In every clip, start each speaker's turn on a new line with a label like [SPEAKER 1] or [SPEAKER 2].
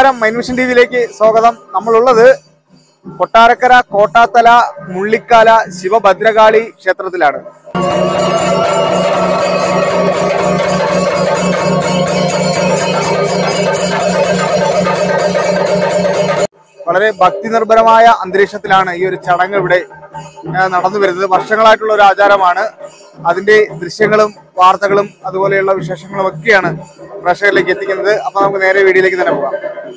[SPEAKER 1] നമസ്കാരം മൈൻവിഷൻ ടി വിയിലേക്ക് സ്വാഗതം നമ്മളുള്ളത് കൊട്ടാരക്കര കോട്ടാത്തല മുള്ളിക്കാല ശിവഭദ്രകാളി ക്ഷേത്രത്തിലാണ് വളരെ ഭക്തി നിർഭരമായ അന്തരീക്ഷത്തിലാണ് ഈ ഒരു ചടങ്ങ് ഇവിടെ ആ, നടന്നു വരുന്നത് വർഷങ്ങളായിട്ടുള്ള ഒരു ആചാരമാണ് അതിന്റെ ദൃശ്യങ്ങളും വാർത്തകളും അതുപോലെയുള്ള വിശേഷങ്ങളും ഒക്കെയാണ് പ്രേക്ഷകരിലേക്ക് എത്തിക്കുന്നത് അപ്പൊ നമുക്ക് നേരെ വീഡിയോയിലേക്ക് തന്നെ പോകാം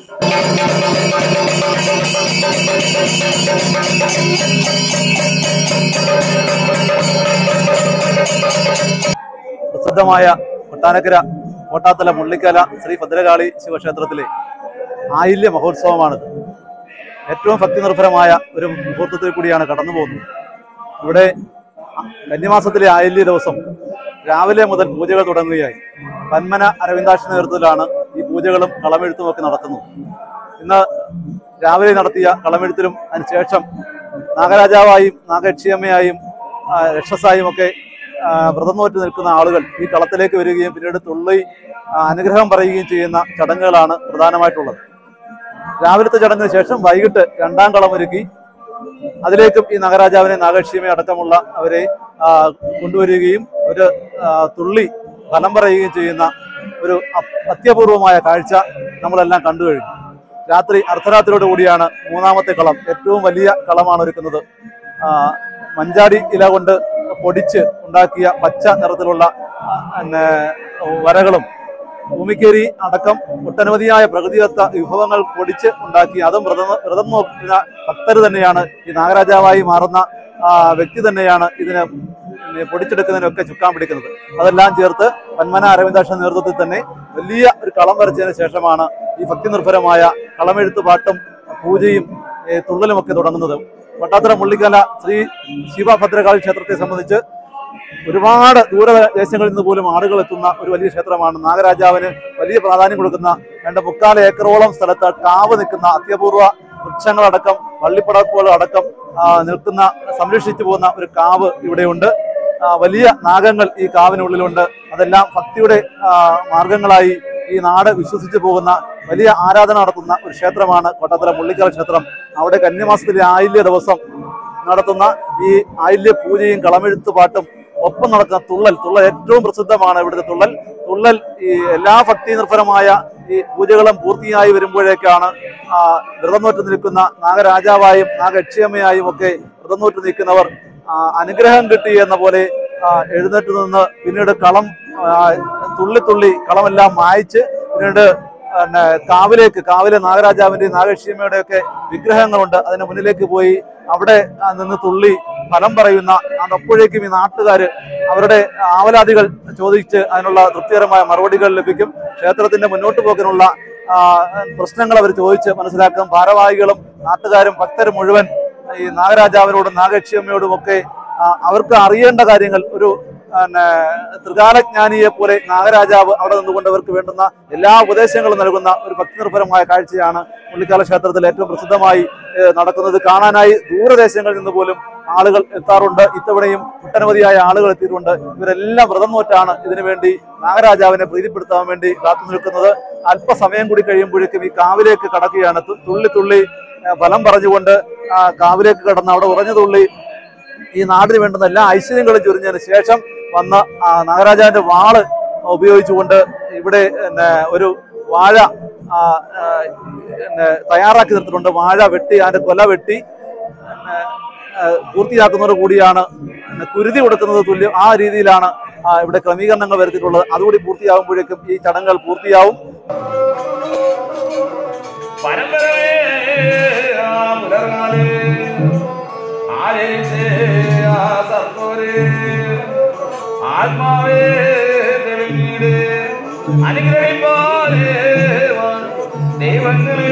[SPEAKER 2] പ്രസിദ്ധമായ കൊട്ടാരക്കര കോട്ടാത്തല മുള്ളിക്കല ശ്രീ ഭദ്രകാളി ശിവക്ഷേത്രത്തിലെ ആയില്യ മഹോത്സവമാണിത് ഏറ്റവും ഭക്തി നിർഭരമായ ഒരു മുഹൂർത്തത്തിൽ കൂടിയാണ് കടന്നു പോകുന്നത് ഇവിടെ കന്യമാസത്തിലെ ആയില്യ ദിവസം രാവിലെ മുതൽ പൂജകൾ തുടങ്ങുകയായി പന്മന അരവിന്ദാക്ഷ നേതൃത്വത്തിലാണ് ഈ പൂജകളും കളമെഴുത്തും ഒക്കെ നടത്തുന്നത് ഇന്ന് രാവിലെ നടത്തിയ കളമെഴുത്തിലും അതിനുശേഷം നാഗരാജാവായും നാഗയക്ഷിയമ്മയായും ആ, രക്ഷസായും ഒക്കെ ആ, വ്രതം നോറ്റ് നിൽക്കുന്ന ആളുകൾ ഈ കളത്തിലേക്ക് വരികയും പിന്നീട് തുള്ളി ആ, അനുഗ്രഹം പറയുകയും ചെയ്യുന്ന ചടങ്ങുകളാണ് പ്രധാനമായിട്ടുള്ളത് രാവിലത്തെ ചടങ്ങിന് ശേഷം വൈകിട്ട് രണ്ടാം കളം ഒരുക്കി അതിലേക്കും ഈ നഗരാജാവിനെ നാഗക്ഷിയമെ അടക്കമുള്ള അവരെ ആ, കൊണ്ടുവരികയും ഒരു ആ, തുള്ളി ഫലം പറയുകയും ചെയ്യുന്ന ഒരു അ- അത്യപൂർവമായ കാഴ്ച നമ്മളെല്ലാം കണ്ടു കഴിഞ്ഞു രാത്രി അർദ്ധരാത്രിയോട് കൂടിയാണ് മൂന്നാമത്തെ കളം ഏറ്റവും വലിയ കളമാണ് ഒരുക്കുന്നത് ആ, മഞ്ചാടി ഇല കൊണ്ട് പൊടിച്ച് ഉണ്ടാക്കിയ പച്ച നിറത്തിലുള്ള ആ, പിന്നെ വരകളും ഭൂമിക്കേരി അടക്കം ഒട്ടനവധിയായ പ്രകൃതിദത്ത വിഭവങ്ങൾ പൊടിച്ച് ഉണ്ടാക്കി അതും വ്രതം വ്രതം നോക്കുന്ന ഭക്തർ തന്നെയാണ് ഈ നാഗരാജാവായി മാറുന്ന ആ, വ്യക്തി തന്നെയാണ് ഇതിന് പിന്നെ പൊടിച്ചെടുക്കുന്നതിനൊക്കെ ചുക്കാൻ പിടിക്കുന്നത് അതെല്ലാം ചേർത്ത് പന്മന അരവിന്ദാക്ഷ നേതൃത്വത്തിൽ തന്നെ വലിയ ഒരു കളം വരച്ചതിന് ശേഷമാണ് ഈ ഭക്തി നിർഭരമായ കളമെഴുത്ത് പാട്ടും പൂജയും ഏ, തുള്ളലുമൊക്കെ തുടങ്ങുന്നത് വട്ടാത്തറ മുള്ളിക്കല ശ്രീ ശിവഭദ്രകാളി ക്ഷേത്രത്തെ സംബന്ധിച്ച് ഒരുപാട് ദൂരദേശങ്ങളിൽ നിന്ന് പോലും ആളുകൾ എത്തുന്ന ഒരു വലിയ ക്ഷേത്രമാണ് നാഗരാജാവിന് വലിയ പ്രാധാന്യം കൊടുക്കുന്ന രണ്ട് മുക്കാൽ ഏക്കറോളം സ്ഥലത്ത് കാവ് നിൽക്കുന്ന അത്യപൂർവ വൃക്ഷങ്ങളടക്കം വള്ളിപ്പടക്കുകൾ അടക്കം ആ, നിൽക്കുന്ന സംരക്ഷിച്ചു പോകുന്ന ഒരു കാവ് ഇവിടെയുണ്ട് ആ, വലിയ നാഗങ്ങൾ ഈ കാവിനുള്ളിലുണ്ട് അതെല്ലാം ഭക്തിയുടെ ആ, മാർഗങ്ങളായി ഈ നാട് വിശ്വസിച്ചു പോകുന്ന വലിയ ആരാധന നടത്തുന്ന ഒരു ക്ഷേത്രമാണ് കോട്ടത്തല മുള്ളിക്കല ക്ഷേത്രം അവിടെ കന്യമാസത്തിലെ ആയില്യ ദിവസം നടത്തുന്ന ഈ ആയില്യ പൂജയും കളമെഴുത്ത് പാട്ടും ഒപ്പം നടക്കുന്ന തുള്ളൽ തുള്ളൽ ഏറ്റവും പ്രസിദ്ധമാണ് ഇവിടുത്തെ തുള്ളൽ തുള്ളൽ ഈ എല്ലാ ഭക്തി നിർഭരമായ ഈ പൂജകളും പൂർത്തിയായി വരുമ്പോഴേക്കാണ് ആ, വ്രതം നോറ്റ് നിൽക്കുന്ന നാഗരാജാവായും നാഗയക്ഷിയമ്മയായും ഒക്കെ വ്രതം നോറ്റ് നിൽക്കുന്നവർ ആ, അനുഗ്രഹം കിട്ടി എന്ന പോലെ ആ, എഴുന്നേറ്റ് നിന്ന് പിന്നീട് കളം ആ, തുള്ളി തുള്ളി കളമെല്ലാം മായ്ച്ച് പിന്നീട് പിന്നെ കാവിലേക്ക് കാവിലെ നാഗരാജാവിന്റെ നാഗക്ഷിയമ്മയുടെ ഒക്കെ വിഗ്രഹങ്ങളുണ്ട് അതിന് മുന്നിലേക്ക് പോയി അവിടെ ആ, നിന്ന് തുള്ളി ഫലം പറയുന്ന അപ്പോഴേക്കും ഈ നാട്ടുകാര് അവരുടെ ആവലാതികൾ ചോദിച്ച് അതിനുള്ള തൃപ്തികരമായ മറുപടികൾ ലഭിക്കും ക്ഷേത്രത്തിന്റെ മുന്നോട്ട് പോക്കിനുള്ള ആ, പ്രശ്നങ്ങൾ അവർ ചോദിച്ച് മനസ്സിലാക്കും ഭാരവാഹികളും നാട്ടുകാരും ഭക്തരും മുഴുവൻ ഈ നാഗരാജാവിനോടും നാഗക്ഷിയമ്മയോടും ഒക്കെ ആ, അവർക്ക് അറിയേണ്ട കാര്യങ്ങൾ ഒരു പിന്നെ ത്രികാലജ്ഞാനിയെ പോലെ നാഗരാജാവ് അവിടെ നിന്നുകൊണ്ട് അവർക്ക് വേണ്ടുന്ന എല്ലാ ഉപദേശങ്ങളും നൽകുന്ന ഒരു ഭക്തി നിർഭരമായ കാഴ്ചയാണ് പുള്ളിക്കാല ക്ഷേത്രത്തിൽ ഏറ്റവും പ്രസിദ്ധമായി ഏഹ്, നടക്കുന്നത് കാണാനായി ദൂരദേശങ്ങളിൽ നിന്ന് പോലും ആളുകൾ എത്താറുണ്ട് ഇത്തവണയും ഒട്ടനവധിയായ ആളുകൾ എത്തിയിട്ടുണ്ട് ഇവരെല്ലാം വ്രതം നോറ്റാണ് ഇതിനു വേണ്ടി നാഗരാജാവിനെ പ്രീതിപ്പെടുത്താൻ വേണ്ടി കാത്തു നിൽക്കുന്നത് അല്പസമയം കൂടി കഴിയുമ്പോഴേക്കും ഈ കാവിലേക്ക് കടക്കുകയാണ് തു- തുള്ളി തുള്ളി ഏഹ്, ഫലം പറഞ്ഞുകൊണ്ട് ആ കാവിലേക്ക് കടന്ന് അവിടെ ഉറഞ്ഞു തുള്ളി ഈ നാടിന് വേണ്ടുന്ന എല്ലാ ഐശ്വര്യങ്ങളും ചൊരിഞ്ഞതിന് ശേഷം വന്ന ആ നാഗരാജാവിന്റെ വാള് ഉപയോഗിച്ചുകൊണ്ട് ഇവിടെ പിന്നെ ഒരു വാഴ ആ, ആ, പിന്നെ തയ്യാറാക്കി നിർത്തിയിട്ടുണ്ട് വാഴ വെട്ടി അതിന്റെ കൊല വെട്ടി പിന്നെ, ആ, പൂർത്തിയാക്കുന്നതോട് കൂടിയാണ് പിന്നെ കുരുതി കൊടുക്കുന്നത് തുല്യം ആ രീതിയിലാണ് ആ, ഇവിടെ ക്രമീകരണങ്ങൾ വരുത്തിയിട്ടുള്ളത് അതുകൂടി പൂർത്തിയാകുമ്പോഴേക്കും ഈ ചടങ്ങുകൾ പൂർത്തിയാവും
[SPEAKER 3] പരമ്പരമേ ആ പുലർകാലേ ആരേച്ചേ ആ സത്തോരേ ആത്മാവേ തെളിഞ്ഞീട് അനുഗ്രഹിപ്പാലേ ദൈവങ്ങളേ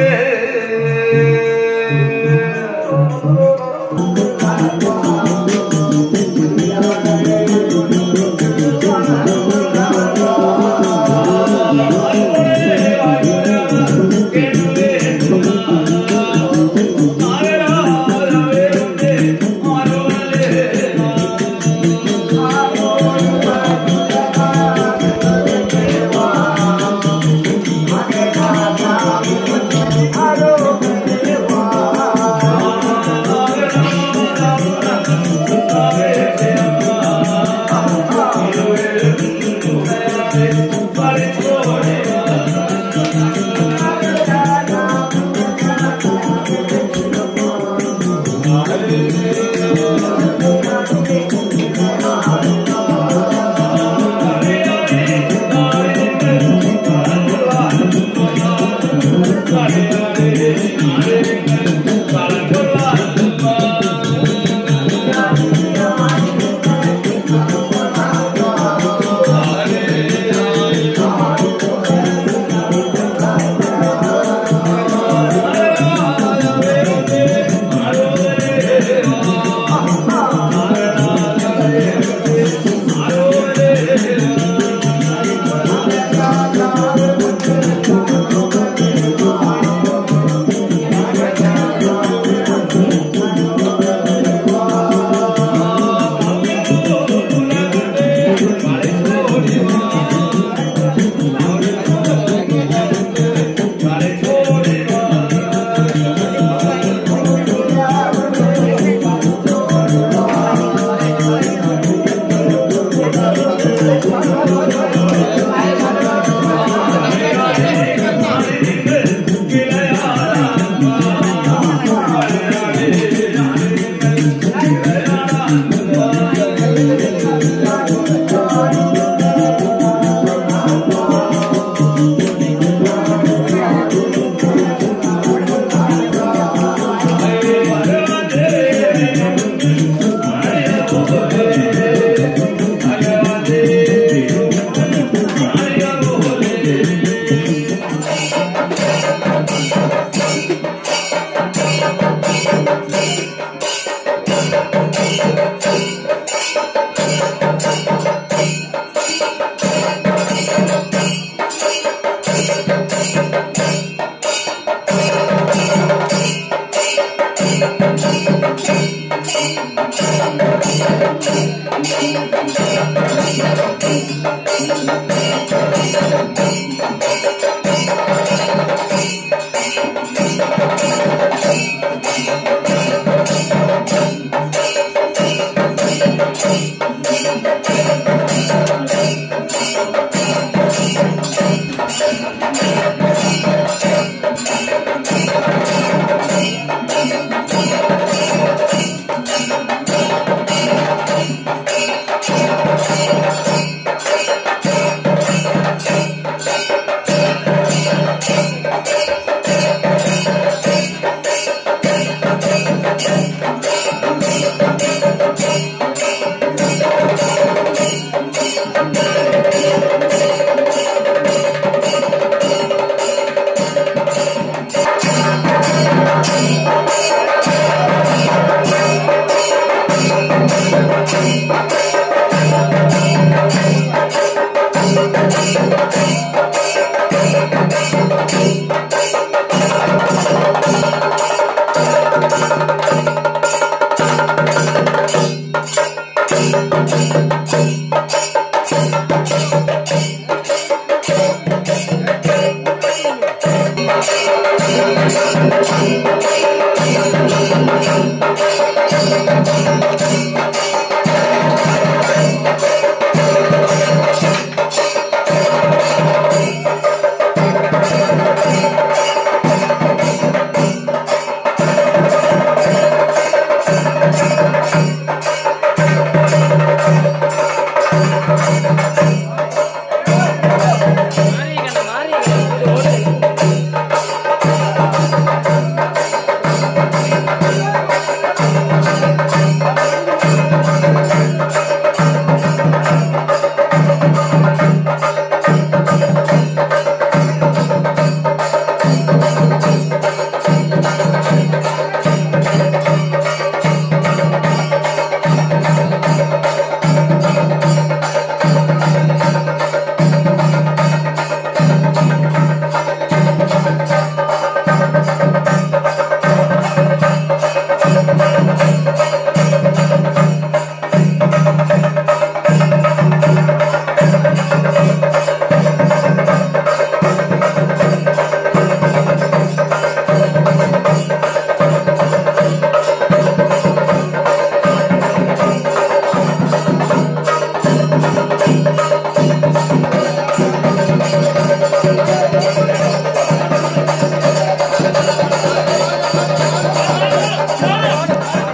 [SPEAKER 4] ആ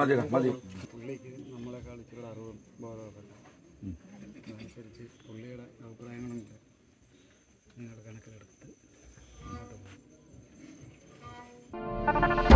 [SPEAKER 4] പുള്ളിക്ക് നമ്മളെക്കാൾ ഇച്ചിരി അറിവും ബോധമൊക്കെ ഉണ്ട് അതനുസരിച്ച് പുള്ളിയുടെ അഭിപ്രായങ്ങളും കൂടെ നിങ്ങൾ കണക്കിലെടുത്ത് മുന്നോട്ട് പോകും